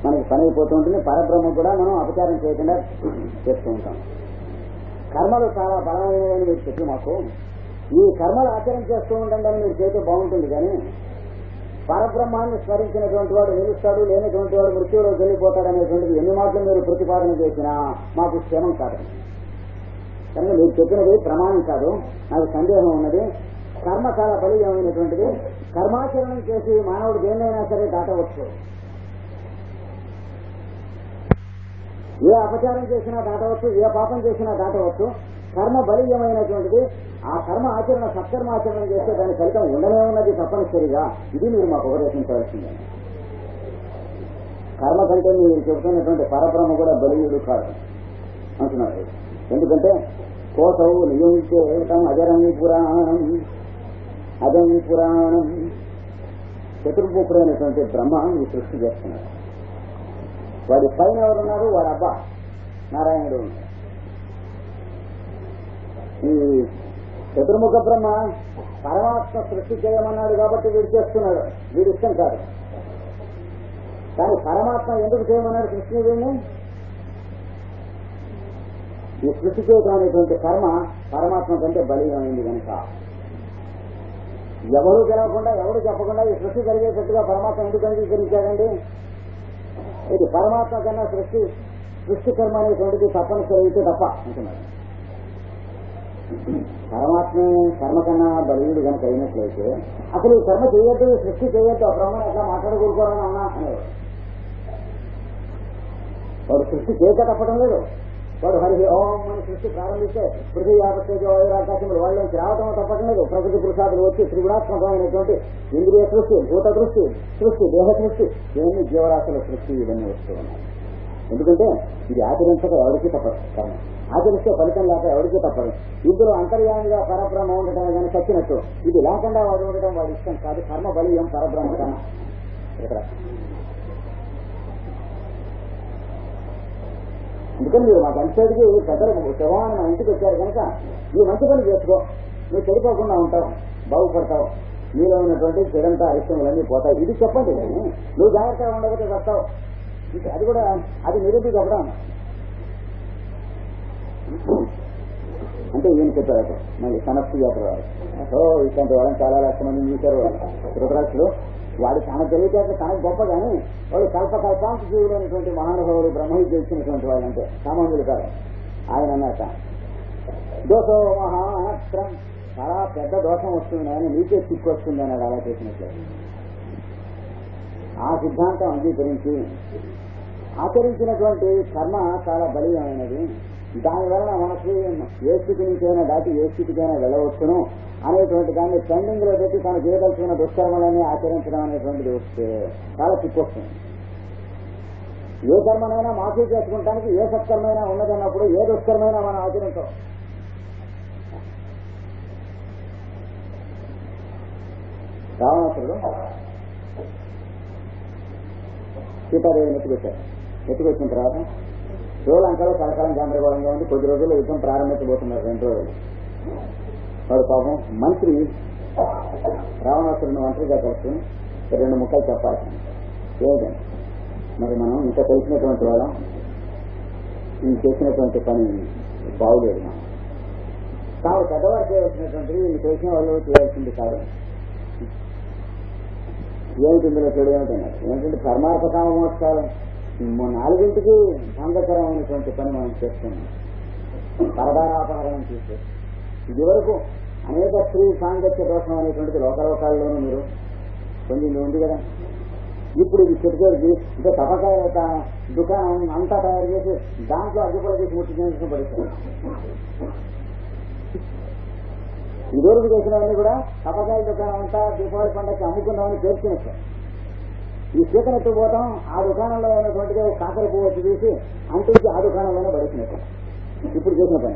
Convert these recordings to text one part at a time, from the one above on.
మనకి పని అయిపోతూ ఉంటుంది పరబ్రహ్మ కూడా మనం అపచారం చేయకుండా చేస్తూ ఉంటాం కర్మలు చాలా బలమైనవని మీరు చెప్పి మాకు ఈ కర్మలు ఆచరణ చేస్తూ ఉండండి అని మీరు చేస్తే బాగుంటుంది కానీ పరబ్రహ్మాన్ని స్మరించినటువంటి వాడు నిలుస్తాడు లేనటువంటి వాడు మృత్యువులో వెళ్ళిపోతాడు అనేటువంటిది ఎన్ని మాటలు మీరు ప్రతిపాదన చేసినా మాకు క్షేమం కాదు కనుక మీరు చెప్పినది ప్రమాణం కాదు నాకు సందేహం ఉన్నది కర్మ చాలా బలీయమైనటువంటిది కర్మాచరణం చేసి మానవుడు దేన్నైనా సరే దాటవచ్చు ఏ అపచారం చేసినా దాటవచ్చు ఏ పాపం చేసినా దాటవచ్చు కర్మ బలీయమైనటువంటిది ఆ కర్మ ఆచరణ సత్కర్మాచరణ చేస్తే దాని ఫలితం ఉండనే ఉన్నది తప్పనిసరిగా ఇది మీరు మాకు ఉపదేశించవలసిందే కర్మ కంటే మీరు చెబుతున్నటువంటి పరబ్రహ్మ కూడా బలీయుడు కాదు అంటున్నారు ఎందుకంటే కోసవు నియమించేతం అజరం పురాణం అజం పురాణం చతుర్భూపుడైనటువంటి బ్రహ్మ ఈ సృష్టి చేస్తున్నారు వాడి పైన ఎవరున్నారు వాడి అబ్బా నారాయణుడు ఉన్నాడు. ఈ చతుర్ముఖ బ్రహ్మ పరమాత్మ సృష్టి చేయమన్నాడు కాబట్టి వీడు చేస్తున్నాడు వీడి ఇష్టం కాదు కానీ పరమాత్మ ఎందుకు చేయమన్నాడు సృష్టి వీడిని ఈ సృష్టి చేయడం అనేటువంటి కర్మ పరమాత్మ కంటే బలీయమైంది కనుక ఎవరు గెలవకుండా ఎవరు చెప్పకుండా ఈ సృష్టి జరిగేటట్టుగా పరమాత్మ ఎందుకు అంగీకరించాడండి ఇది పరమాత్మ కన్నా సృష్టి సృష్టి కర్మ అనేటువంటిది తప్పనిసరి అయితే తప్ప అంటున్నాడు పరమాత్మే కర్మ కన్నా బలీయుడు కనుక అయినట్లయితే అసలు ఈ కర్మ చేయొద్దు ఈ సృష్టి చేయొద్దు ఆ బ్రహ్మను ఎట్లా మాట్లాడకూడుకోవాలని అన్నా అనేవాడు వాడు సృష్టి చేయక తప్పడం లేదు వాడు హరి ఓం అని సృష్టి ప్రారంభిస్తే పృథ్వీ యాపత్తేజో ఆకాశములు వాళ్ళలోంచి రావటం తప్పటం లేదు ప్రకృతి పురుషాదులు వచ్చి త్రిగుణాత్మకమైనటువంటి ఇంద్రియ సృష్టి భూత దృష్టి సృష్టి దేహ సృష్టి ఇవన్నీ జీవరాశుల సృష్టి ఇవన్నీ వస్తూ ఉన్నాయి ఎందుకంటే ఇది ఆచరించక ఎవరికి తప్పదు కర్మ ఆచరిస్తే ఫలితం లేక ఎవరికి తప్పదు ఇందులో అంతర్యామిగా పరబ్రహ్మ ఉండటం కానీ చచ్చినట్టు ఇది లేకుండా వాడు ఉండటం వాడి ఇష్టం కాదు కర్మ బలీయం పరబ్రహ్మ కన్నా ఇక్కడ అందుకని మీరు మాకు అంతటికి పెద్దలు శవాన్ని మా ఇంటికి వచ్చారు కనుక నువ్వు మంచి పని చేసుకో నువ్వు చెడిపోకుండా ఉంటావు బాగుపడతావు నీలో ఉన్నటువంటి చెడంతా అరిష్టములన్నీ పోతాయి ఇది చెప్పండి కానీ నువ్వు జాగ్రత్తగా ఉండకపోతే వస్తావు ఇది- అది కూడా అది నిరూపి చెప్పడం అంటే ఈయన చెప్పారు మళ్ళీ సనస్సు జాతర వారు సో ఇట్లాంటి వాళ్ళని చాలా లక్ష మంది చూశారు ధృతరాష్ట్రుడు వాడు తన తెలివితేటలు తనకు గొప్ప కానీ వాడు కల్ప కల్పాంత జీవులైనటువంటి మహానుభావుడు బ్రహ్మవిద్య ఇచ్చినటువంటి వాళ్ళంటే సామాన్యులు కాదు ఆయన అన్నట దోషో మహానత్రం చాలా పెద్ద దోషం వస్తుంది ఆయన నీకే చిక్కు వస్తుంది అన్నాడు అలా చేసినట్లు ఆ సిద్ధాంతం అంగీకరించి ఆచరించినటువంటి కర్మ చాలా బలీయమైనది దానివలన మనకు ఏ స్థితి నుంచైనా దాటి ఏ స్థితికైనా వెళ్ళవచ్చును అనేటువంటి దాన్ని పెండింగ్ లో పెట్టి తను చేయదలుచుకున్న దుష్కర్మలన్నీ ఆచరించడం అనేటువంటిది వస్తే చాలా చిక్కొస్తుంది ఏ కర్మనైనా మాఫీ చేసుకుంటానికి ఏ సత్కర్మైనా ఉన్నదన్నప్పుడు ఏ దుష్కర్మైనా మనం ఆచరించాం రావణాసురుడు సీతాదేవిని ఎత్తుకొచ్చారు ఎత్తుకొచ్చిన తర్వాత శ్రీలంకలో కలకాలం గందరగోళంగా ఉంది కొద్ది రోజుల్లో యుద్ధం ప్రారంభించబోతున్నారు రెండు రోజులు వాడు పాపం మంత్రి రావణాసురుని మంత్రిగా కలిసి రెండు ముక్కలు చెప్పాలి ఏమిటండి మరి మనం ఇంత తెలిసినటువంటి వాళ్ళం ఈ చేసినటువంటి పని బాగులేదు మనం తాము పెద్దవారు చేయవలసినటువంటిది వీళ్ళు చేసిన వాళ్ళు చేయాల్సింది కాదు ఏమిటి ఇందులో చెడు ఏమిటన్నారు ఏంటంటే పరమార్థ కామోత్సవాలు మొ- నాలుగింటికి భంగకరమైనటువంటి పని మనం చేస్తున్నాం పరదారాపహరణం చేసే ఇది వరకు అనేక స్త్రీ సాంగత్య దోషం అనేటువంటిది లోకలోకాల్లోనూ మీరు పొందింది ఉంది కదా ఇప్పుడు ఇది చెట్టుకి అంటే తపకాయ దుకాణం అంతా తయారు చేసి దాంట్లో అగ్గిపొల చేసి ముట్టి చేసిన పడుతుంది ఇదివరకు చేసినవన్నీ కూడా తపకాయ దుకాణం అంతా దీపావళి పండగకి అమ్ముకుందామని పేర్చినట్టు ఈ చీకను ఎత్తుకుపోతాం ఆ దుకాణంలో ఉన్నటువంటిది ఒక కాకర పువ్వు వచ్చి తీసి అంటించి ఆ దుకాణంలోనే పడేసినట్టు ఇప్పుడు చేసిన పని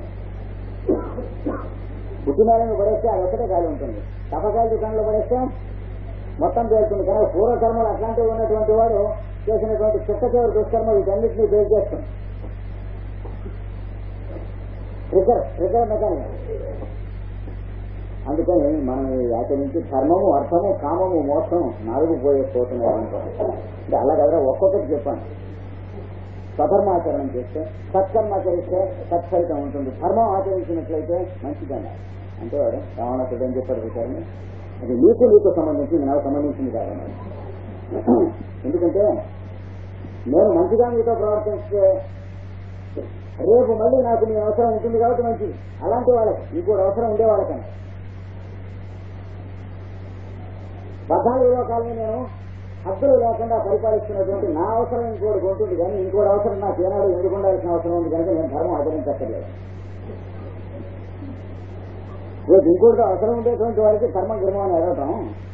పుట్టినాలను పడేస్తే అది ఒక్కటే గాలి ఉంటుంది తపకాయల దుకాణంలో పడేస్తే మొత్తం పేరుతుంది కానీ పూర్వకర్మలు అట్లాంటివి ఉన్నటువంటి వాడు చేసినటువంటి చిట్ట చివరి దుష్కర్మ వీటన్నింటినీ పేరు చేస్తుంది ట్రిగర్ ట్రిగర్ మెకానిజం అందుకని మనం ఆచరించి ధర్మము అర్థము కామము మోక్షం నాలుగు పోయే పోతున్నాయి అనుకోండి అంటే అలా కదా ఒక్కొక్కటి చెప్పాను స్వధర్మాచరణం చేస్తే సత్కర్మాచరిస్తే సత్ఫలితం ఉంటుంది ధర్మం ఆచరించినట్లయితే మంచిదన్న అంటే వాడు రావణాసుడు ఏం చెప్పాడు చూసారని అది నీకు నీకు సంబంధించింది నాకు సంబంధించింది కాదన్నాడు ఎందుకంటే నేను మంచిగా మీతో ప్రవర్తిస్తే రేపు మళ్ళీ నాకు మీ అవసరం ఉంటుంది కాబట్టి మంచిది అలాంటి వాళ్ళకి ఇంకోటి అవసరం ఉండే వాళ్ళకని పద్నాలుగు లోకాలని నేను హద్దులు లేకుండా పరిపాలిస్తున్నటువంటి నా అవసరం ఇంకోటి ఉంటుంది కానీ ఇంకోటి అవసరం నాకు ఏనాడు ఎందుకు ఉండాల్సిన అవసరం ఉంది కనుక నేను ధర్మం ఆచరించక్కర్లేదు రేపు ఇంకోటి అవసరం ఉండేటువంటి వారికి ధర్మం గిర్మం అని అడగటం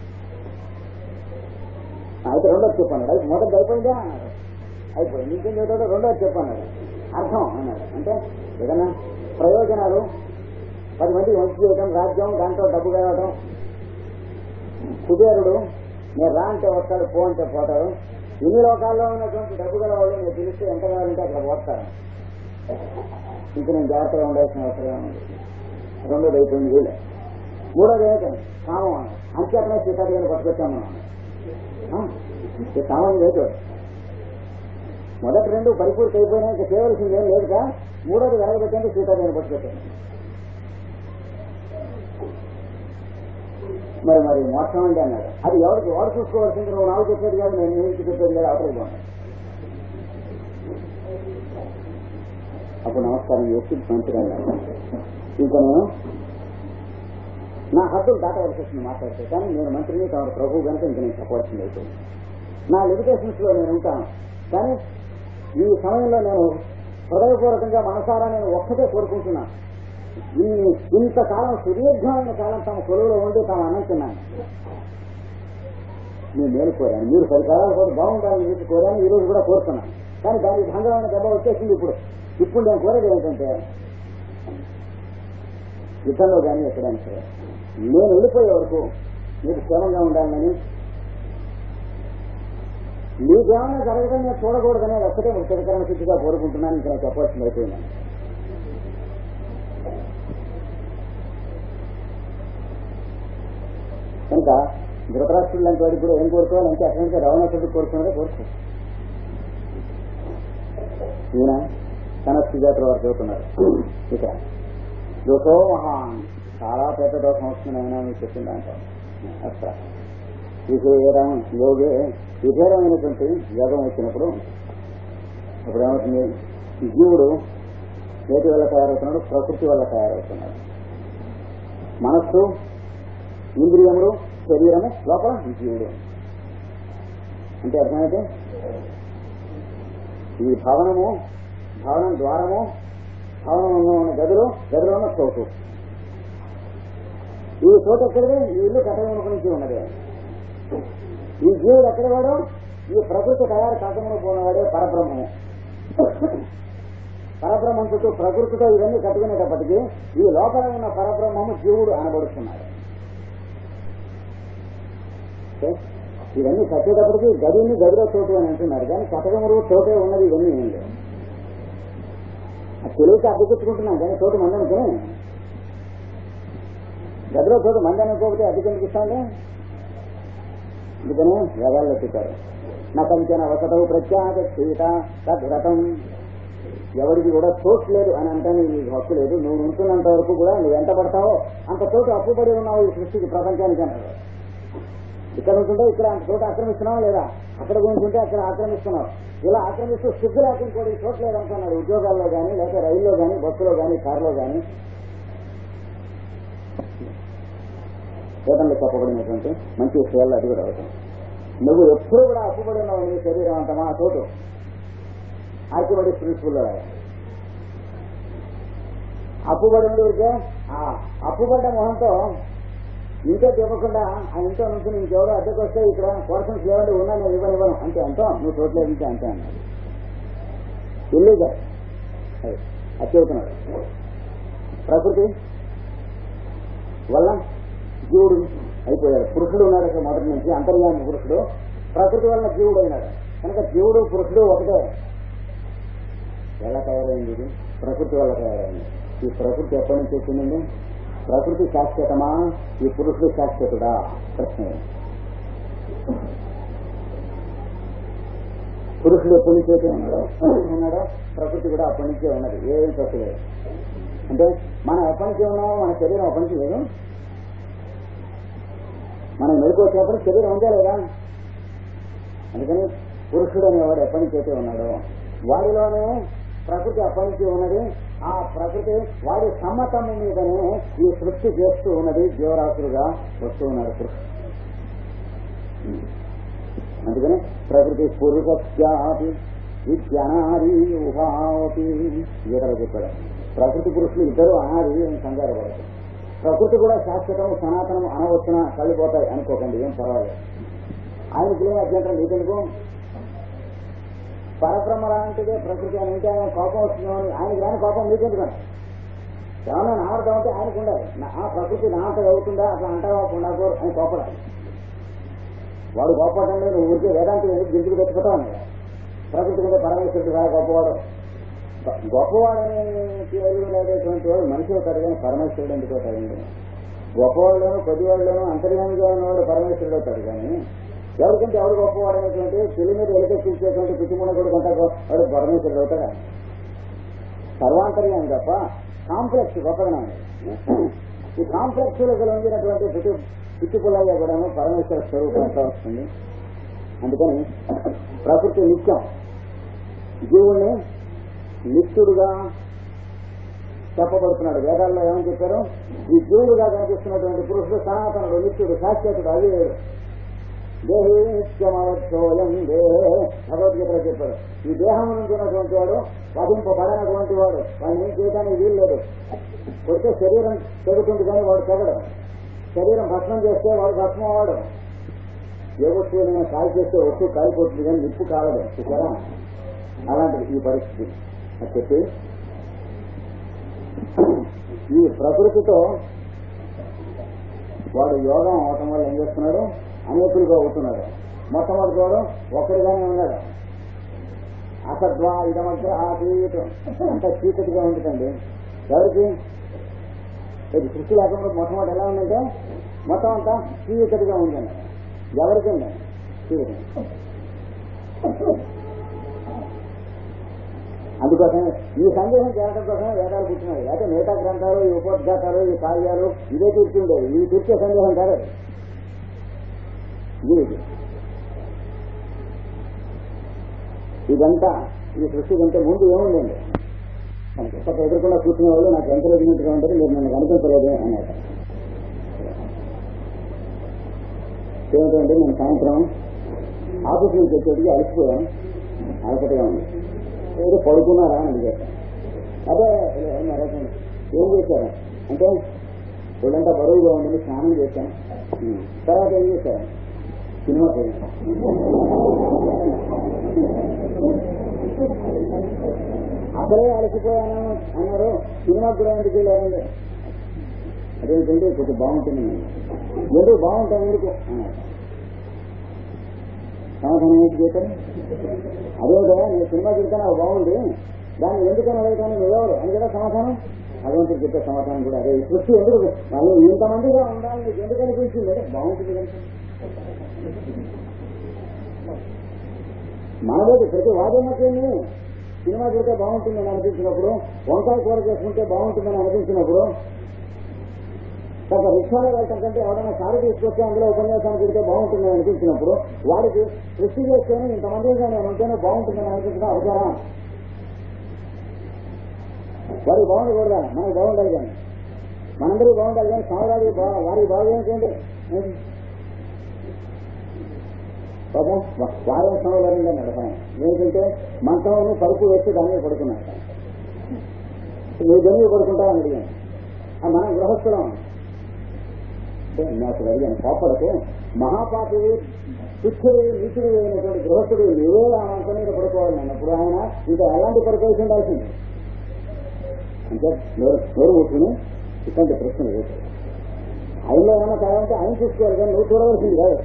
అయితే రెండోది చెప్పన్నాడు అయితే మొదటి అయిపోయిందా అన్నాడు అయిపోయింది ఇంకేం చదువుతాడో రెండోది చెప్పన్నాడు అర్థం అన్నాడు అంటే ఏదైనా ప్రయోజనాలు పది మందికి మంచి చేయటం రాజ్యం దాంట్లో డబ్బు కావడం కుబేరుడు నేను రా అంటే వస్తాడు పో అంటే పోతాడు ఇన్ని లోకాల్లో ఉన్నటువంటి డబ్బు గల వాళ్ళు నేను పిలిస్తే ఎంత కావాలంటే అక్కడ పోతారు ఇంక నేను జాగ్రత్తగా ఉండాల్సిన అవసరం ఉంది రెండోది అయిపోయింది వీళ్ళే మూడోది ఏంటంటే కామం అన్నాడు అంత్యత్న సీతాదేవిని పట్టుకొచ్చాము మనం ఈ కామం లేదు మొదటి రెండు పరిపూర్తి అయిపోయినాక చేయవలసింది ఏం లేదుగా మూడోది వెలగబెట్టండి సీతాదేవిని పట్టుకొచ్చాను మరి మరి మోక్షం అండి అన్నాడు అది ఎవరికి ఎవరు చూసుకోవాల్సింది నువ్వు నాకు చెప్పేది కాదు నేను నీకు చెప్పేది కాదు అవతలకి పోను. అప్పుడు నమస్కారం చేసి మంచిగా అన్నాడు ఇంకా నేను నా హద్దులు దాటవలసి వస్తుంది మాట్లాడితే కానీ నేను మంత్రిని తమ ప్రభు కనుక ఇంక నేను చెప్పవలసింది అయిపోయింది నా లిమిటేషన్స్ లో నేను ఉంటాను కానీ ఈ సమయంలో నేను హృదయపూర్వకంగా మనసారా నేను ఒక్కటే కోరుకుంటున్నాను ఇన్ని ఇంతకాలం సుదీర్ఘమైన కాలం తమ కొలువులో ఉండి తాము అన్నం తిన్నాను నేను మేలు కోరాను మీరు పది కాలాలు కూడా బాగుండాలని చెప్పి కోరాను ఈ రోజు కూడా కోరుతున్నాను కానీ దానికి భంగమైన దెబ్బ వచ్చేసింది ఇప్పుడు ఇప్పుడు నేను కోరేది ఏంటంటే యుద్ధంలో కానీ ఎక్కడైనా సరే నేను వెళ్ళిపోయే వరకు మీరు క్షేమంగా ఉండాలని మీకేమైనా జరగడం నేను చూడకూడదనే ఒక్కటే ఉత్తరకరణ స్థితిగా కోరుకుంటున్నాను ఇంకా నేను చెప్పాల్సింది అయిపోయింది కనుక ధృతరాష్ట్రుడు లాంటి వాడికి కూడా ఏం కోరుకోవాలంటే అక్కడి నుంచి రావణాసుడు కోరుకున్నాడే కోరుకో ఈయన తన స్థితిగతుల వారు చెబుతున్నారు ఇక దోషో మహాన్ చాలా పెద్ద దోషం వస్తుంది ఆయన మీకు చెప్పింది అంటాం అస్త్ర విధేయరం యోగే విధేయమైనటువంటి యోగం వచ్చినప్పుడు ఇప్పుడు ఏమవుతుంది జీవుడు వేటి వల్ల తయారవుతున్నాడు ప్రకృతి వల్ల తయారవుతున్నాడు మనస్సు ఇంద్రియములు శరీరము లోపల జీవుడు అంటే అర్థమైతే ఈ భవనము భవనం ద్వారము భవనంలో ఉన్న గదులు గదిలో ఉన్న చోటు ఈ చోటు ఎక్కడిది ఈ ఇల్లు కట్టడం నుంచి ఉన్నది ఈ జీవుడు ఎక్కడ వాడు ఈ ప్రకృతి తయారు కాకుండా పోయినవాడే పరబ్రహ్మము పరబ్రహ్మం చుట్టూ ప్రకృతితో ఇవన్నీ కట్టుకునేటప్పటికీ ఈ లోపల ఉన్న పరబ్రహ్మము జీవుడు అనబడుతున్నాడు ఓకే? ఇవన్నీ కట్టేటప్పటికి గదిని గదిలో చోటు అని అంటున్నారు కానీ కటకమురు చోటే ఉన్నది ఇవన్నీ ఏం లేవు అది తెలియక అద్దెకిచ్చుకుంటున్నాం కానీ చోటు మంది అనుకుని గదిలో చోటు మంది అనుకోకపోతే అద్దెకెందుకు ఇస్తాండి అందుకనే వేదాల్లో చెప్పారు నా కంచెన వసతవు ప్రత్యాగ సీత తద్వ్రతం ఎవరికి కూడా చోటు లేదు అని అంటే నీకు హక్కు లేదు నువ్వు ఉంటున్నంత వరకు కూడా నువ్వు ఎంత పడతావో అంత చోటు అప్పుబడి ఉన్నావు ఈ సృష్టికి ప్రపంచానికి అంటారు ఇక్కడ ఉంటుంటే ఇక్కడ అంత చోట ఆక్రమిస్తున్నావా లేదా అక్కడ ఉంటుంటే అక్కడ ఆక్రమిస్తున్నావు ఇలా ఆక్రమిస్తూ స్థితి లేకుండా ఈ చోటు లేదనుకున్నాడు ఉద్యోగాల్లో కానీ లేకపోతే రైల్లో కానీ బస్సులో కానీ కారులో కానీ వేదంలో చెప్పబడినటువంటి మంచి విషయాల్లో అది కూడా అవుతుంది నువ్వు ఎప్పుడు కూడా అప్పుబడి ఉన్నావు నీ శరీరం అంత మా చోటు ఆర్కిబడి ప్రిన్సిపల్లో అప్పుబడి ఉండేవరికే ఆ అప్పుబడ్డ మొహంతో ఇంకే చెప్పకుండా ఆ ఇంట్లో నుంచి ఇంకెవరో అద్దెకు వస్తే ఇక్కడ పర్సన్స్ లేవండి ఉన్నా నేను ఇవ్వను ఇవ్వను అంటే అంతా నువ్వు చోట్లేదు ఇంకే అంతే అన్నాడు ఇల్లీగా అది చెబుతున్నాడు ప్రకృతి వల్ల జీవుడు అయిపోయాడు పురుషుడు ఉన్నాడు ఇక్కడ మొదటి నుంచి అంతర్యామి పురుషుడు ప్రకృతి వలన జీవుడు అయినాడు కనుక జీవుడు పురుషుడు ఒకటే ఎలా తయారైంది ఇది ప్రకృతి వల్ల తయారైంది ఈ ప్రకృతి ఎప్పటి నుంచి వచ్చిందండి ప్రకృతి శాశ్వతమా ఈ పురుషుడు శాశ్వతుడా ప్రశ్న పురుషుడు ఎప్పటి నుంచే ఉన్నాడో ఉన్నాడో ప్రకృతి కూడా అప్పటి నుంచే ఉన్నది ఏం తప్పు లేదు అంటే మనం ఎప్పటి నుంచి ఉన్నామో మన శరీరం అప్పటి నుంచి లేదు మనం మెలకు వచ్చినప్పుడు శరీరం ఉందా లేదా అందుకని పురుషుడు అనేవాడు ఎప్పటి నుంచి అయితే ఉన్నాడో వాడిలోనే ప్రకృతి అప్పటి నుంచి ఉన్నది ఆ ప్రకృతి వాడి సమ్మతము మీదనే ఈ సృష్టి చేస్తూ ఉన్నది జీవరాశులుగా వస్తూ ఉన్నాడు పురుషుడు అందుకని ప్రకృతి పురుషస్యాపి విద్యనాది ఉభావతి గీతలో చెప్పాడు ప్రకృతి పురుషులు ఇద్దరు అనాది అని కంగారు పడతారు ప్రకృతి కూడా శాశ్వతం సనాతనం అనవచ్చున కలిపోతాయి అనుకోకండి ఏం పర్వాలేదు ఆయనకి లేని అభ్యంతరం నీకెందుకు పరబ్రహ్మ లాంటిదే ప్రకృతి అని ఉంటే ఆయన కోపం వస్తుందో అని ఆయనకి రాని కోపం మీకెందుకండి ఏమన్నా నామర్థం అంటే ఆయనకు ఉండాలి నా- ఆ ప్రకృతి నా అంత అవుతుందా అట్లా అంటావా ఉండకూడదు అని కోపడాలి వాడు గొప్పవాడంటే నువ్వు ఊరికే వేదాంతి ఎందుకు గింజుకు పెట్టుకుంటావు అన్నాడు ప్రకృతి మీద పరమేశ్వరుడు రా గొప్పవాడు గొ- గొప్పవాడని పేరు లేదేటువంటి వాడు మనిషి అవుతాడు కానీ పరమేశ్వరుడు ఎందుకు అవుతాడండి గొప్పవాళ్ళలోనూ కొద్దివాళ్ళలోనూ అంతర్యామిగా ఉన్నవాడు పరమేశ్వరుడు అవుతాడు కానీ ఎవరికంటే ఎవరు గొప్పవాడు అనేటువంటి పెళ్లి మీద ఎలుకెక్కించేటువంటి పిచ్చిమున కూడా కొంత వాడు పరమేశ్వరుడు అవుతాడా సర్వాంతర్యం తప్ప కాంప్లెక్స్ గొప్పదనం ఈ కాంప్లెక్స్ లో కలిగినటువంటి పిచ్చి పిచ్చి పుల్లయ్య కూడాను పరమేశ్వర స్వరూపంతో వస్తుంది అందుకని ప్రకృతి నిత్యం జీవుణ్ణి నిత్యుడుగా చెప్పబడుతున్నాడు వేదాల్లో ఏమని చెప్పారు ఈ జీవుడుగా కనిపిస్తున్నటువంటి పురుషుడు సనాతనుడు నిత్యుడు శాశ్వతుడు అవివేడు దేహేత్యమవచ్చోయం దేహే భగవద్గీతలో చెప్పాడు ఈ దేహం నుంచి ఉన్నటువంటి వాడు వధింపబడనటువంటి వాడు వాడిని ఏం చేయడానికి వీలు లేదు కొడితే శరీరం తెగుతుంది కానీ వాడు తెగడు శరీరం భస్మం చేస్తే వాడు భస్మం వాడు ఏ వస్తువునైనా కాల్ చేస్తే వస్తువు కాలిపోతుంది కానీ నిప్పు కాలదు చూసారా అలాంటిది ఈ పరిస్థితి అని చెప్పి ఈ ప్రకృతితో వాడు యోగం అవటం వల్ల ఏం చేస్తున్నాడు అనేకులుగా అవుతున్నాడు మొట్టమొదటి వాడు ఒక్కడిగానే ఉన్నాడు అసద్వా ఇదమగ్ర ఆసీత్ అంత చీకటిగా ఉంటుందండి ఎవరికి ఇది సృష్టి లేకుండా మొట్టమొదటి ఎలా ఉందంటే మొత్తం అంతా చీకటిగా ఉందండి ఎవరికండి చీకటి అందుకోసం ఈ సందేహం చేరడం కోసం వేదాలు పుట్టినాయి లేకపోతే మిగతా గ్రంథాలు ఈ ఉపోద్ఘాతాలు ఈ కార్యాలు ఇదే తీర్చుండేవి ఇవి తీర్చే సందేహం కాదు అది. ఇది ఇది. ఇదంతా ఈ సృష్టి కంటే ముందు ఏముందండి కొత్త ఎదుర్కొన్న కూర్చునే వాళ్ళు నాకు ఎంకరేజ్మెంట్ గా ఉంటుంది మీరు నన్ను కనిపించలేదు అన్నారు ఏమిటంటే నేను సాయంత్రం ఆఫీస్ నుంచి వచ్చేటికి అలసిపోయాను అలసటగా ఉంది ఏదో పడుకున్నారా అని అడిగారు అదే ఏమన్నారా? ఏం చేశారు అంటే ఒళ్ళంతా బరువుగా ఉందని స్నానం చేశాను ఉం. తర్వాత ఏం చేశారు సినిమా పోయాను అసలే అలసిపోయాను అన్నారు సినిమా కూడా ఎందుకు వెళ్ళారండి అదేంటంటే కొంచెం బాగుంటుంది ఎందుకు బాగుంటాను ఎందుకు అన్నారు సమాధానం ఏంటి చేశారు అదేవిధంగా నేను సినిమా చూస్తాను అది బాగుంది దాన్ని ఎందుకని అడుగుతాను నువ్వెవరు అని కదా సమాధానం భగవంతుడు చెప్పే సమాధానం కూడా అదే ఈ సృష్టి ఎందుకు వాళ్ళు ఇంతమందిగా ఉండాలి నీకు ఎందుకు అనిపించింది అంటే బాగుంటుంది కనుక మనలోకి ప్రతి వాదనకేమి సినిమా చూస్తే బాగుంటుందని అనిపించినప్పుడు వంకాయ కూర చేసుకుంటే బాగుంటుందని అనిపించినప్పుడు ఒక రిక్షాలో వెళ్ళటం కంటే ఎవరైనా కారు తీసుకొచ్చి అందులో ఉపన్యాసాన్ని పెడితే బాగుంటుందని అనిపించినప్పుడు వాడికి కృషి చేస్తేనే ఇంతమందిగా నేను ఉంటేనే బాగుంటుందని అనిపించడం అవసరం వారికి బాగుండకూడదా మనకి బాగుండాలి కానీ మనందరూ బాగుండాలి కానీ సామరాజు వారికి బాగోండి పాపం వారం సంవత్సరంగా నడపడం ఏంటంటే మంచంలో పరుపు వేసి దాని మీద పడుకున్నాడు నువ్వు దాని మీద పడుకుంటావని అడిగాను ఆ మనం గృహస్థులం అంటే నాకు అడిగాను పాపలకు మహాపాపి తుచ్చుడు నీచుడు అయినటువంటి గృహస్థుడు నువ్వే ఆ మంచం మీద పడుకోవాలి అన్నప్పుడు ఆయన ఇంకా ఎలాంటి పడుకోవాల్సి ఉండాల్సింది అంటే నోరు నోరు కూర్చుని ఇట్లాంటి ప్రశ్నలు వేశాడు ఆయనలో ఏమన్నా కావాలంటే ఆయన చూసుకోవాలి కానీ నువ్వు చూడవలసింది కాదు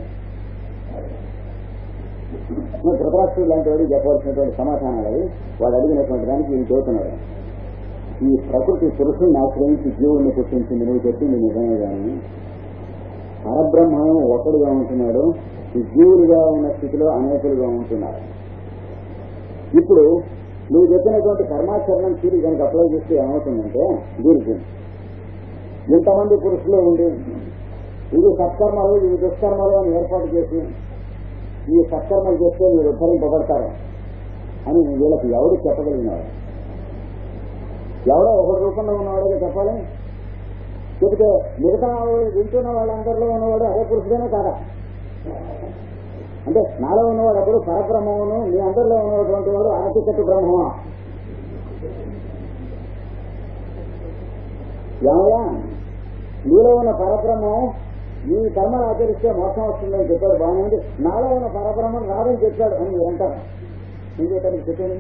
నువ్వు ధృతరాష్ట్రుడు లాంటి వాడు చెప్పవలసినటువంటి సమాధానాలు అవి వాడు అడిగినటువంటి దానికి ఈయన చెబుతున్నాడు ఈ ప్రకృతి పురుషుని ఆశ్రయించి జీవుడిని పుట్టించింది నువ్వు చెప్పింది నిజమే కానీ పరబ్రహ్మం ఒకడుగా ఉంటున్నాడు ఈ జీవులుగా ఉన్న స్థితిలో అనేకులుగా ఉంటున్నారు ఇప్పుడు నువ్వు చెప్పినటువంటి కర్మాచరణం తీరు కనుక అప్లై చేస్తే ఏమవుతుందంటే దీనికి ఇంతమంది పురుషులు ఉండి ఇది సత్కర్మలు ఇది దుష్కర్మలు అని ఏర్పాటు చేసి ఈ సత్కర్మలు చేస్తే మీరు ఉద్ధరింపబడతారు అని వీళ్ళకి ఎవరు చెప్పగలిగినారు ఎవరో ఒక రూపంలో ఉన్నవాడే చెప్పాలి చెబితే మిగతా వాళ్ళు వింటున్న వాళ్ళందరిలో ఉన్నవాడు అదే పురుషుడేనే కాదా అంటే నాలో ఉన్నవాడు అప్పుడు పరబ్రహ్మమును మీ అందరిలో ఉన్నటువంటి వాడు అనతికట్టు బ్రహ్మమా ఏమయ్యా నీలో ఉన్న పరబ్రహ్మం ఈ కర్మలు ఆచరిస్తే మోసం వస్తుందని చెప్పాడు బాగానే ఉంది నాలో ఉన్న పరబ్రహ్మం రాదని చెప్పాడు అని మీరు అంటారు ఏం చెప్పారు చెప్పాను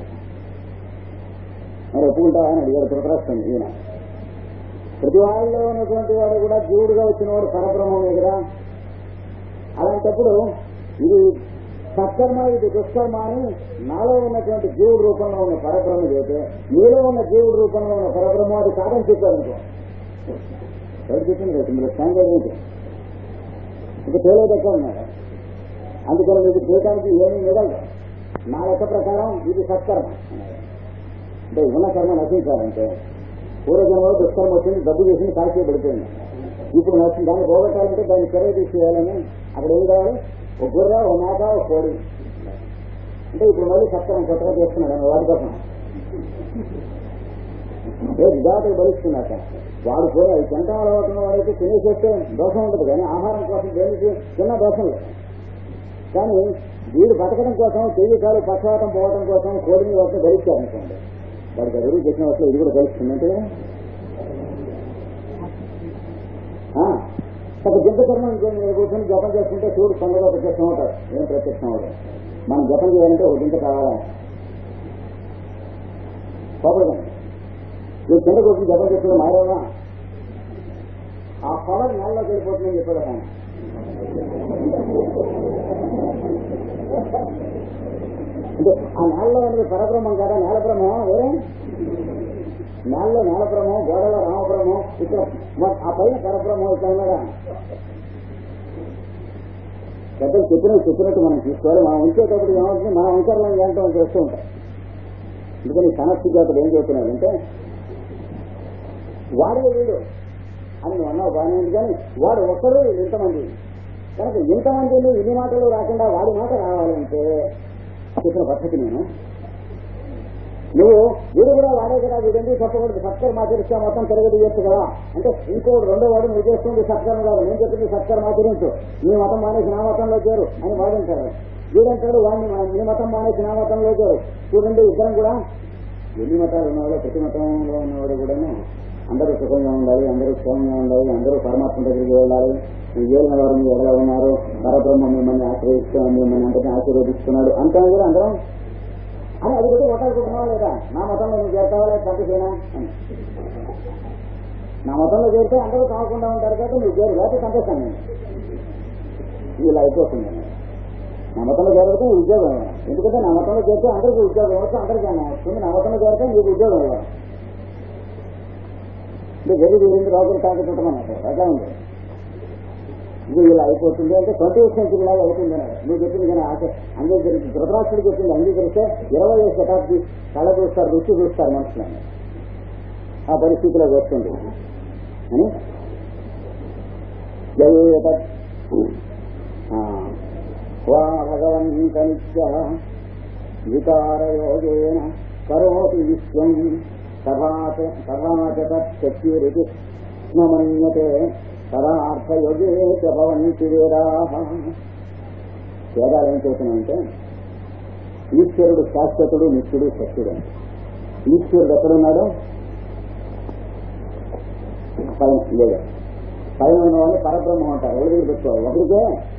మరి ఒప్పుకుంటావా అని అడిగాడు ధృతరాష్ట్రం ఈయన ప్రతి వాళ్ళలో ఉన్నటువంటి వాడు కూడా జీవుడుగా వచ్చిన వాడు పరబ్రహ్మమే కదా అలాంటప్పుడు ఇది సత్కర్మ ఇది దుష్కర్మ అని నాలో ఉన్నటువంటి జీవుడు రూపంలో ఉన్న పరబ్రహ్మ చేస్తే నీలో ఉన్న జీవుడు రూపంలో ఉన్న పరబ్రహ్మ అది కాదని చెప్పారు అనుకో ఎవరు చెప్పింది కదా ఇందులో స్టాండర్డ్ ఏంటి ఇంకా తేలేదు ఎక్కడ ఉన్నాడు అందుకని మీకు చేయడానికి ఏమీ మిగలదు నా లెక్క ప్రకారం ఇది సత్కర్మ అంటే ఉన్న కర్మ నశించాలంటే పూర్వజన్మలో దుష్కర్మ వచ్చింది డబ్బు చేసింది కాల్చి పడిపోయింది ఇప్పుడు నచ్చింది దాన్ని పోగొట్టాలంటే దాన్ని చర్య తీసేయాలని అక్కడ ఏం కావాలి ఒక గుర్ర ఒక మేక ఒక కోడి అంటే ఇప్పుడు మళ్ళీ సత్కరం కొత్తగా చేస్తున్నాడు వాడి కోసం ఏ విధాతకు బలిస్తున్నాక వాడు పోయి అది తినటం అలవాటున్న వాడైతే తినేసేస్తే దోషం ఉంటుంది కానీ ఆహారం కోసం దేనికి చిన్న దోషం లేదు కానీ వీడు బతకడం కోసం చెయ్యి కాలు పక్షవాతం పోవడం కోసం కోడిని వాటిని ధరిస్తారు అనుకోండి వాడికి ఎదురు చేసిన వాటిలో ఇది కూడా ధరిస్తుందంటే ఒక జింత కర్మ ఇంకేం కూర్చొని జపం చేసుకుంటే చూడు తొందరగా ప్రత్యక్షం అవుతాడు ఏం ప్రత్యక్షం అవుతాడు మనం జపం చేయాలంటే ఒక జింత కావాలా పోకూడదండి నువ్వు కింద కూర్చొని జపం చేసుకుంటే మారేవా ఆ పవర్ నెలలోకి వెళ్ళిపోతుందని చెప్పాడు ఆయన అంటే ఆ నేలలో అనేది పరబ్రహ్మం కదా నేల బ్రహ్మం వేరే నేలలో నేల బ్రహ్మం గోడలో రామబ్రహ్మం ఇక్కడ మ- ఆ పైన పరబ్రహ్మం ఇక్కడ ఉన్నాడా పెద్దలు చెప్పినట్టు చెప్పినట్టు మనం తీసుకోవాలి మనం ఉంచేటప్పుడు ఏమవుతుంది మన అంకర్లను ఏంటో చేస్తూ ఉంటాం అందుకని సమస్యజాతుడు ఏం చెబుతున్నాడంటే వాడే వీడు అని నువ్వు అన్నావు బాగానే ఉంది కానీ వాడు ఒక్కరు వీళ్ళు ఇంతమంది కనుక ఇంతమందిని ఇన్ని మాటలు రాకుండా వాడి మాట రావాలంటే చెప్పిన పద్ధతి నేను నువ్వు వీడు కూడా వాడే కదా వీడు ఎందుకు చెప్పకూడదు సత్కర్మ ఆచరిస్తే మొత్తం తిరగదీయచ్చు కదా అంటే ఇంకోటి రెండో వాడు నువ్వు చేస్తుంది సత్కర్మ కాదు నేను చెప్పింది సత్కర్మ ఆచరించు నీ మతం మానేసి నా మతంలో చేరు అని వాడంటాడు వీడంటాడు వాడిని మా- నీ మతం మానేసి నా మతంలో చేరు చూడండి ఇద్దరం కూడా ఎన్ని మతాలు ఉన్నవాడో ప్రతి మతంలో ఉన్నవాడు కూడాను అందరూ సుఖంగా ఉండాలి అందరూ క్షేమంగా ఉండాలి అందరూ పరమాత్మ దగ్గరికి వెళ్ళాలి ఈ ఏలిన వారు మీరు ఎలా ఉన్నారు పరబ్రహ్మ మిమ్మల్ని ఆశ్రయిస్తూ మిమ్మల్ని అందరినీ ఆశీర్వదిస్తున్నాడు అంతా కూడా అందరం అని అది కూడా కొట్టాలనుకుంటున్నావా లేదా నా మతంలో నువ్వు చేస్తావా లేదా పంపిసేనా అని నా మతంలో చేరితే అందరూ కాకుండా ఉంటారు కాబట్టి నువ్వు చేరు లేకపోతే పంపిస్తాను నేను ఇలా అయిపోతుంది నా మతంలో చేరితే నీకు ఉద్యోగం ఇవ్వాలి. ఎందుకంటే నా మతంలో చేరితే అందరికీ ఉద్యోగం ఇవ్వచ్చు అందరికీ అన్యాయం వస్తుంది నా మతంలో చేరితే నీకు ఉద్యోగం ఇవ్వాలి అంటే గది తీరింది రోజులు తాగుతుంటామన్నట్టు అట్లా ఉంది ఇది ఇలా అయిపోతుంది అంటే ట్వంటీ సెంచరీ లాగా అవుతుంది అన్నాడు నువ్వు చెప్పింది కానీ ఆశ అంగీకరించి ధృతరాష్ట్రుడు చెప్పింది అంగీకరిస్తే ఇరవై శతాబ్ది కళ చూస్తారు రుచి చూస్తారు మనుషులని ఆ పరిస్థితిలోకి వస్తుంది అని జయేత వా భగవంత నిత్య వికారయోగేన కరోతి విశ్వం సభాచ సభాచ తచ్చక్తిరితి మన్యతే పదార్థయోగే చ భవంతి వేదాహ వేదాలు ఏం చెబుతున్నాయంటే ఈశ్వరుడు శాశ్వతుడు నిత్యుడు సత్యుడు అని. ఈశ్వరుడు ఎక్కడున్నాడు పైన లేదు పైన ఉన్న వాళ్ళు పరబ్రహ్మం అంటారు ఎవరి దగ్గర పెట్టుకోవాలి ఒకరికే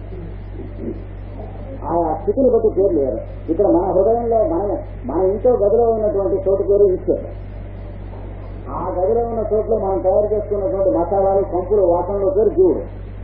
ఆ స్థితిని బట్టి పేరు లేరు ఇక్కడ మన హృదయంలో మన మన ఇంట్లో గదిలో ఉన్నటువంటి చోటు పేరు ఈశ్వరుడు ఆ గదిలో ఉన్న చోట్ల మనం తయారు చేసుకున్నటువంటి మసాలాలు కంపులు వాసనలో పేరు జీవుడు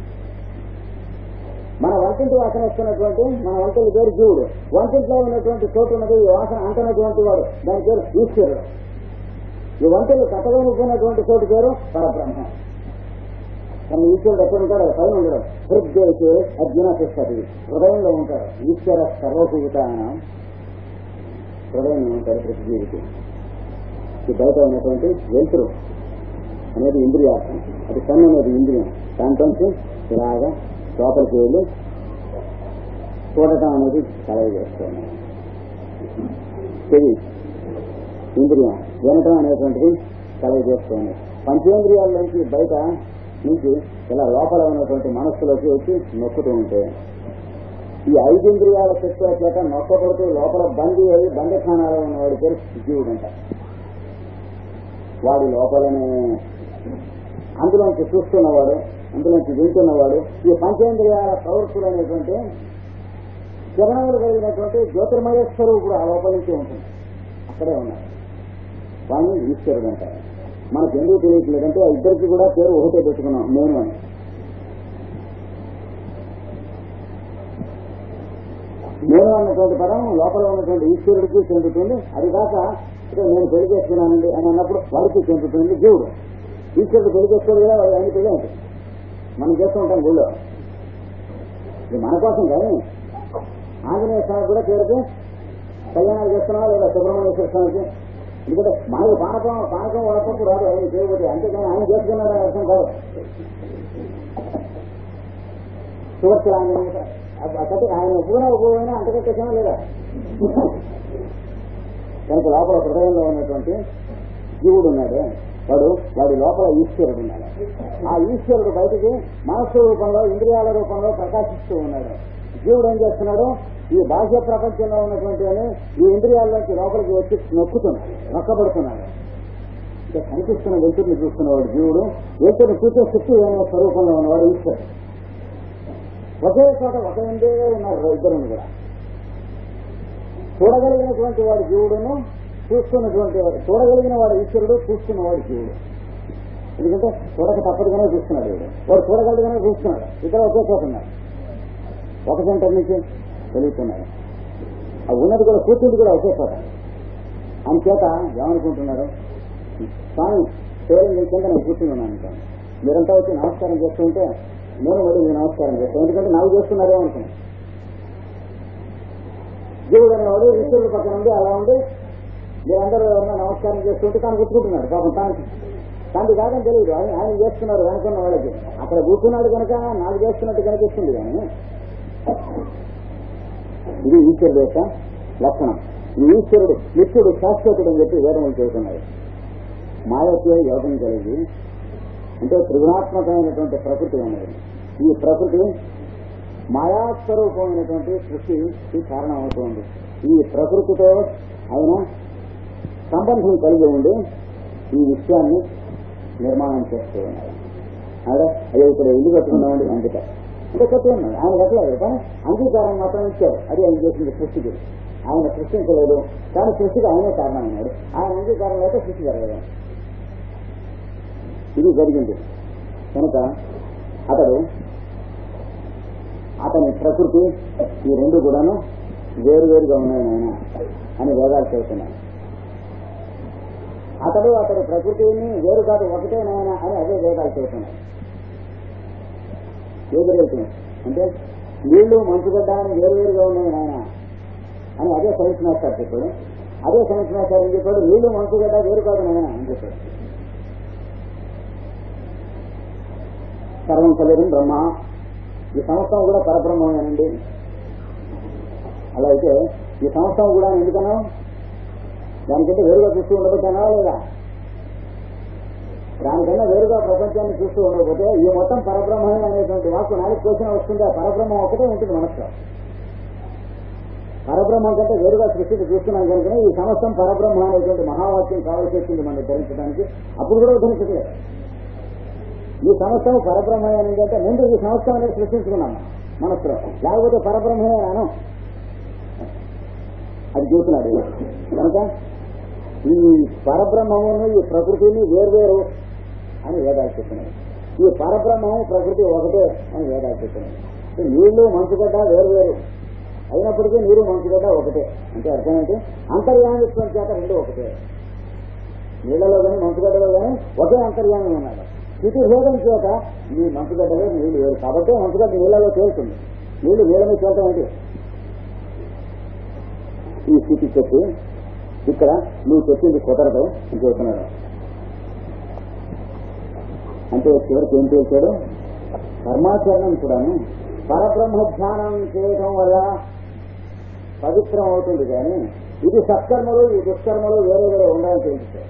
మన వంటింటి వాసన వస్తున్నటువంటి మన వంటింటి పేరు జీవుడు వంటింట్లో ఉన్నటువంటి చోటు ఉన్నది ఈ వాసన అంటున్నటువంటి వాడు దాని పేరు ఈశ్వరుడు ఈ వంటలు కథగనుకున్నటువంటి చోటు పేరు పరబ్రహ్మ కానీ ఈశ్వరుడు ఎక్కడ ఉంటాడు పైన ఉండడం హృదయకే అర్జున శిక్షతి హృదయంలో ఉంటాడు ఈశ్వర సర్వభూతానం హృదయంలో ఉంటాడు ప్రతి జీవికి ఈ బయట ఉన్నటువంటి వెలుతురు అనేది ఇంద్రియార్థం అది కన్ను అనేది ఇంద్రియం దాంట్లో ఇలాగా లోపలికి వెళ్ళి చూడటం అనేది కలగ చేస్తున్నాం చెవి ఇంద్రియం వినటం అనేటువంటిది కలగ చేస్తున్నాయి పంచేంద్రియాల నుంచి బయట నుంచి ఇలా లోపల ఉన్నటువంటి మనస్సులోకి వచ్చి నొక్కుతూ ఉంటాయి ఈ ఐదు ఇంద్రియాల శక్తుల చేత నొక్కబడుతూ లోపల బందీ అయి బండి స్థానాల్లో ఉన్నవాడి పేరు జీవుడు అంట వాడి లోపలనే అందులోంచి చూస్తున్నవాడు అందులోంచి వింటున్నవాడు ఈ పంచేంద్రియాల ప్రవృత్తులు అనేటువంటి కిరణములు కలిగినటువంటి జ్యోతిర్మయ స్వరూపుడు ఆ లోపల నుంచి ఉంటుంది అక్కడే ఉన్నారు వాడిని ఈశ్వరుడు అంటారు మనకు ఎందుకు తెలియట్లేదంటే ఆ ఇద్దరికి కూడా పేరు ఒకటే పెట్టుకున్నాం నేను అని నేను అన్నటువంటి పదం లోపల ఉన్నటువంటి ఈశ్వరుడికి చెందుతుంది అది కాక ఇక నేను పెళ్లి చేసుకున్నానండి అని అన్నప్పుడు వాడికి చెందుతుంది దేవుడు ఈశ్వరుడు పెళ్లి చేసుకోడు కదా వాడు ఆయన పెళ్లి ఉంటుంది మనం చేస్తూ ఉంటాం గుళ్ళో ఇది మన కోసం కానీ ఆంజనేయ స్వామి కూడా పేరుకు కళ్యాణాలు చేస్తున్నావా లేదా సుబ్రహ్మణ్యేశ్వర స్వామికి ఎందుకంటే మనకి పానకం పానకం వడపప్పు రాదు ఆయన చేయబోతే అంతేకాని ఆయన చేసుకున్నాడని అర్థం కాదు సువర్చల ఆంజనేయ అక్కడికి ఆయన ఒప్పుకున్నా ఒప్పుకోయినా అంతకట్టేసామా లేదా కనుక లోపల హృదయంలో ఉన్నటువంటి జీవుడు ఉన్నాడు వాడు వాడి లోపల ఈశ్వరుడు ఉన్నాడు ఆ ఈశ్వరుడు బయటికి మనస్సు రూపంలో ఇంద్రియాల రూపంలో ప్రకాశిస్తూ ఉన్నాడు జీవుడు ఏం చేస్తున్నాడు ఈ బాహ్య ప్రపంచంలో ఉన్నటువంటి ఈ ఇంద్రియాల్లోంచి లోపలికి వచ్చి నొక్కుతున్నాడు నొక్కబడుతున్నాడు ఇక కనిపిస్తున్న వెలుతురిని చూస్తున్నవాడు జీవుడు వెలుతురిని చూసే శక్తి ఏమైనా స్వరూపంలో ఉన్నవాడు ఈశ్వరుడు ఒకే చోట ఒక ఎందే ఉన్నారు ఇద్దరు కూడా చూడగలిగినటువంటి వాడు జీవుడును చూస్తున్నటువంటి వాడు చూడగలిగిన వాడు ఈశ్వరుడు చూస్తున్నవాడు జీవుడు ఎందుకంటే చూడక తప్పదుగానే చూస్తున్నాడు వీడు వాడు చూడగలిగానే చూస్తున్నాడు ఇద్దరు ఒకే చోట ఉన్నారు ఒక సెంటర్ నుంచి వెలుగుతున్నారు ఆ ఉన్నది కూడా కూర్చుంది కూడా ఒకే చోట అందుచేత ఏమనుకుంటున్నారు స్వామి కేవలం మీ కింద నేను కూర్చుని ఉన్నాను అనుకోండి మీరంతా వచ్చి నమస్కారం చేస్తూ ఉంటే నేను మళ్ళీ మీరు నమస్కారం చేస్తాను ఎందుకంటే నాకు చేస్తున్నారేమో అనుకున్నాను దేవుడు అనేవాడు ఈశ్వరుడు పక్కన ఉండి అలా ఉండి మీరందరూ ఎవరన్నా నమస్కారం చేస్తుంటే తాను గుర్తుకుంటున్నాడు పాపం తాను తాను కాదని తెలియదు ఆయన ఆయన చేస్తున్నారు వెనకున్న వాళ్ళకి అక్కడ కూర్చున్నాడు కనుక నాకు చేస్తున్నట్టు కనిపిస్తుంది కానీ ఇది ఈశ్వరుడు యొక్క లక్షణం ఈ ఈశ్వరుడు నిత్యుడు శాశ్వతుడు అని చెప్పి వేదములు చెబుతున్నాయి మాయత్వ యోగం కలిగి అంటే త్రిగుణాత్మకమైనటువంటి ప్రకృతి ఉన్నది ఈ ప్రకృతి మాయాస్వరూపమైనటువంటి సృష్టికి కారణం అవుతుంది ఈ ప్రకృతితో ఆయన సంబంధం కలిగి ఉండి ఈ విషయాన్ని నిర్మాణం చేస్తూ ఉన్నారు అదే అదే ఇక్కడ ఇల్లు కట్టుకున్నామండి అందుకే ఇంకా కట్టి ఉన్నాడు ఆయన కట్టలేదు కానీ అంగీకారం మాత్రం ఇచ్చారు అది ఆయన చేసింది సృష్టికి ఆయన సృష్టించలేదు కానీ సృష్టికి ఆయనే కారణమైనాడు ఆయన అంగీకారం లేక సృష్టి జరగలేదు ఇది జరిగింది కనుక అతడు అతని ప్రకృతి ఈ రెండు కూడాను వేరువేరుగా ఉన్నాయి నాయన అని వేదాలు చెబుతున్నాయి అతడు అతడి ప్రకృతిని వేరు కాదు ఒకటే నాయన అని అదే వేదాలు చెబుతున్నాయి ఏది అంటే నీళ్లు మంచుగడ్డ అని వేరువేరుగా ఉన్నాయి నాయన అని అదే సైన్స్ మాస్టర్ చెప్పాడు అదే సైన్స్ మాస్టర్ ఏం చెప్పాడు నీళ్లు మంచుగడ్డ వేరు కాదు నాయన అని చెప్పాడు సర్వం కలిగిన బ్రహ్మ ఈ సంవత్సరం కూడా పరబ్రహ్మమేనండి అలా అయితే ఈ సంవత్సరం కూడా ఎందుకన్నా దానికంటే వేరుగా చూస్తూ ఉండబోతానా లేదా దానికన్నా వేరుగా ప్రపంచాన్ని చూస్తూ ఉండకపోతే ఈ మొత్తం పరబ్రహ్మమే అనేటువంటి వాక్కు నాలుగు క్వశ్చన్ వస్తుంది ఆ పరబ్రహ్మం ఒకటే ఉంటుంది మనసులో పరబ్రహ్మం కంటే వేరుగా సృష్టిని చూస్తున్నాం కనుక ఈ సంవత్సరం పరబ్రహ్మ అనేటువంటి మహావాక్యం కావాల్సి వచ్చింది మనం ధరించడానికి అప్పుడు కూడా ధరించట్లేదు ఈ సంవత్సరం పరబ్రహ్మే అనేది అంటే ముందు ఈ సంవత్సరం అనేది సృష్టించుకున్నాం మనసులో లేకపోతే పరబ్రహ్మే అను అది చూస్తున్నాడు ఈయన. కనుక ఈ పరబ్రహ్మమును ఈ ప్రకృతిని వేర్వేరు అని వేదాలు చెప్తున్నాయి ఈ పరబ్రహ్మము ప్రకృతి ఒకటే అని వేదాలు చెప్తున్నాయి ఈ నీళ్లు మంచుగడ్డ వేర్వేరు అయినప్పటికీ నీరు మంచుగడ్డ ఒకటే అంటే అర్థం ఏంటి అంతర్యామిత్వం చేత రెండు ఒకటే నీళ్ళలో కానీ మంచుగడ్డలో కానీ ఒకే అంతర్యామి ఉన్నాడు స్థితి భేదం చేత ఈ మంచుగడ్డలో నీళ్లు వేరు కాబట్టి మంచుగడ్డ నీళ్ళలో తేలుతుంది నీళ్లు నీళ్ళ మీద తేలటం ఏంటి ఈ స్థితి చెప్పి ఇక్కడ నువ్వు చెప్పింది కుదరదు అని చెప్తున్నాడు అంటే చివరికి ఏం చేశాడు కర్మాచరణం కూడాను పరబ్రహ్మ ధ్యానం చేయడం వల్ల పవిత్రం అవుతుంది కానీ ఇది సత్కర్మలు ఈ దుష్కర్మలు వేరే వేరే ఉండాలని తెలుస్తాయి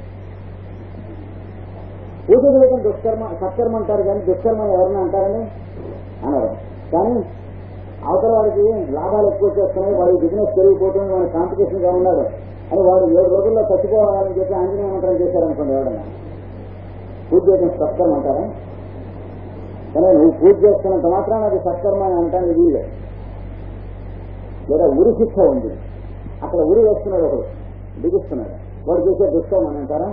పూజ చేయడం దుష్కర్మ సత్కర్మ అంటారు కానీ దుష్కర్మ ఎవరిని అంటారని అనరు కానీ అవతల వాడికి లాభాలు ఎక్కువ చేస్తున్నాయి వాడి బిజినెస్ పెరిగిపోతుంది వాడి కాంపిటీషన్ గా ఉన్నాడు అని వాడు ఏడు రోజుల్లో చచ్చిపోవాలని చెప్పి ఆంజనేయ మంత్రం చేశారనుకోండి ఎవడన్నా పూజ చేయడం సత్కర్మ అంటారా కానీ నువ్వు పూజ చేస్తున్నంత మాత్రాన అది సత్కర్మ అని అంటానికి వీలు లేదా ఉరి శిక్ష ఉంది అక్కడ ఉరి వేస్తున్నాడు ఒకడు బిగిస్తున్నాడు వాడు చేసే దుష్టం అని అంటారా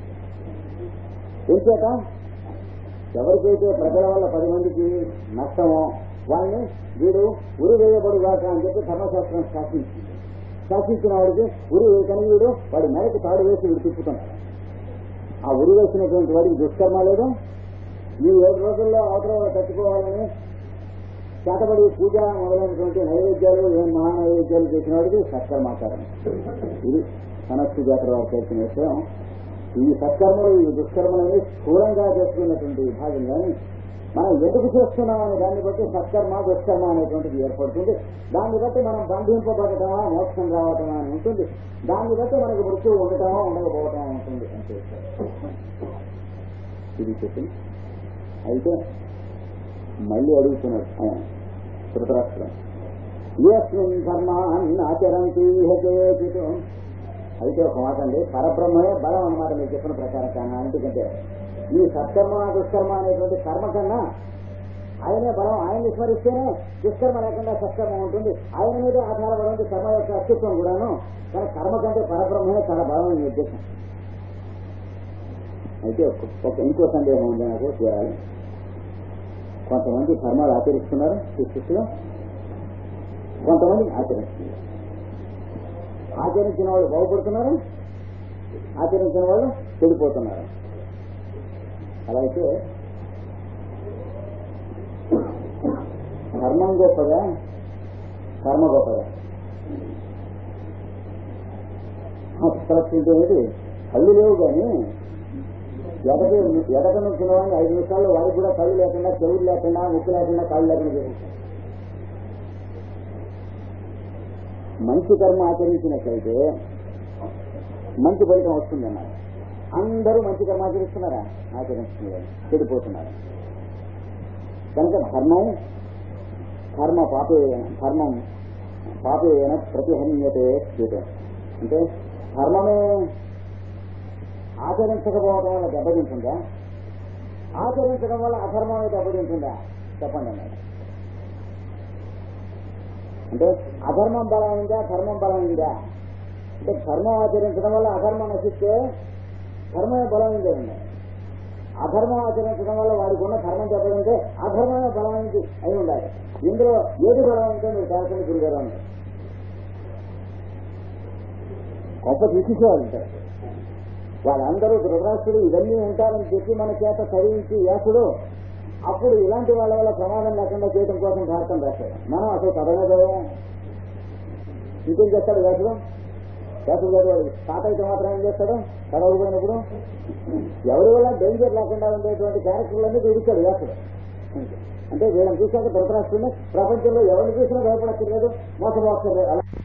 ఎంచేత ఎవరికైతే ప్రజల వల్ల పది మందికి నష్టమో వాడిని వీడు ఉరి వేయబడుగాక అని చెప్పి ధర్మశాస్త్రం శాసించింది శాసించిన వాడికి ఉరి వేయకని వీడు వాడి మెడకి తాడు వేసి వీడు తిప్పుతున్నాడు ఆ ఉరి వేసినటువంటి వాడికి దుష్కర్మ లేదు ఈ ఏడు రోజుల్లో అవసరం తట్టుకోవాలని చేతబడి పూజ మొదలైనటువంటి నైవేద్యాలు ఏం మహా నైవేద్యాలు చేసిన వాడికి సత్కర్మాచారం ఇది సనస్సు జాతర వారు చేసిన విషయం ఈ సత్కర్మలు ఈ దుష్కర్మలని స్థూలంగా చేసుకున్నటువంటి విభాగం కానీ మనం ఎందుకు చేస్తున్నాం అనే దాన్ని బట్టి సత్కర్మ దుష్కర్మ అనేటువంటిది ఏర్పడుతుంది దాన్ని బట్టి మనం బంధింపబడటమా మోక్షం రావటమా అని ఉంటుంది దాన్ని బట్టి మనకు మృత్యువు ఉండటమా ఉండకపోవటమా ఉంటుంది అంతే ఇది చెప్పింది అయితే మళ్ళీ అడుగుతున్నాడు ఆయన ధృతరాష్ట్రం ఏస్మిన్ ధర్మాన్ని ఆచరంతి హేతు అయితే ఒక మాట అండి పరబ్రహ్మమే బలం అన్నమాట మీరు చెప్పిన ప్రకారం కన్నా ఎందుకంటే ఈ సత్కర్మ దుష్కర్మ అనేటువంటి కర్మ కన్నా ఆయనే బలం ఆయన్ని స్మరిస్తేనే దుష్కర్మ లేకుండా సత్కర్మ ఉంటుంది ఆయన మీద ఆధారపడి కర్మ యొక్క అస్తిత్వం కూడాను కానీ కర్మ కంటే పరబ్రహ్మమే చాలా బలమైన ఉద్దేశం అయితే ఒక ఇంకో సందేహం ఉంది నాకు తీరాలి కొంతమంది ధర్మాలు ఆచరిస్తున్నారు సృష్టిలో కొంతమంది ఆచరిస్తున్నారు ఆచరించిన వాళ్ళు బాగుపడుతున్నారు ఆచరించిన వాళ్ళు చెడిపోతున్నారు అలా అయితే ధర్మం గొప్పగా కర్మ గొప్పగా ప్రశ్నించేది కళ్ళు లేవు కానీ ఎదటి ఎదట నొక్కిన వాడిని ఐదు నిమిషాల్లో వాడికి కూడా కళ్ళు లేకుండా చెవులు లేకుండా ముక్కు లేకుండా కాళ్ళు లేకుండా చేసేస్తారు మంచి కర్మ ఆచరించినట్లయితే మంచి ఫలితం వస్తుంది అన్నారు అందరూ మంచి కర్మ ఆచరిస్తున్నారా ఆచరిస్తున్నారు చెడిపోతున్నారు కనుక ధర్మం కర్మ పాపే ధర్మం పాపేన ప్రతిహన్యతే చేయటం అంటే ధర్మమే ఆచరించకపోవడం వల్ల దెబ్బతింటుందా ఆచరించడం వల్ల అధర్మమే దెబ్బతింటుందా చెప్పండి అన్నారు అంటే అధర్మం బలమైందా ధర్మం బలమైందా అంటే ధర్మం ఆచరించడం వల్ల అధర్మం నశిస్తే ధర్మమే బలమైందే ఉంది అధర్మం ఆచరించడం వల్ల వాడికి ఉన్న ధర్మం చెప్పడంటే అధర్మమే బలమైంది అయి ఉండాలి ఇందులో ఏది బలమైందో మీరు దాని గురుగారు ఉంది గొప్ప తీసేవాళ్ళు ఉంటారు వాళ్ళందరూ ధృతరాష్ట్రుడు ఇవన్నీ ఉంటారని చెప్పి మన చేత చదివించి వ్యాసుడు అప్పుడు ఇలాంటి వాళ్ళ వల్ల ప్రమాదం లేకుండా చేయడం కోసం భారతం రాశాడు మనం అసలు కథగా చదవం ఇంకేం చేస్తాడు వ్యాసుడు వ్యాసుడు గారు వాడు తాత అయితే మాత్రం ఏం చేస్తాడు చదవకపోయినప్పుడు ఎవరి వల్ల డేంజర్ లేకుండా ఉండేటువంటి క్యారెక్టర్లన్నీ చూపించాడు వ్యాసుడు అంటే వీళ్ళని చూశాక ధృతరాష్ట్రుడిని ప్రపంచంలో ఎవరిని చూసినా భయపడక్కర్లేదు మోసపోక్కర్లేదు అలా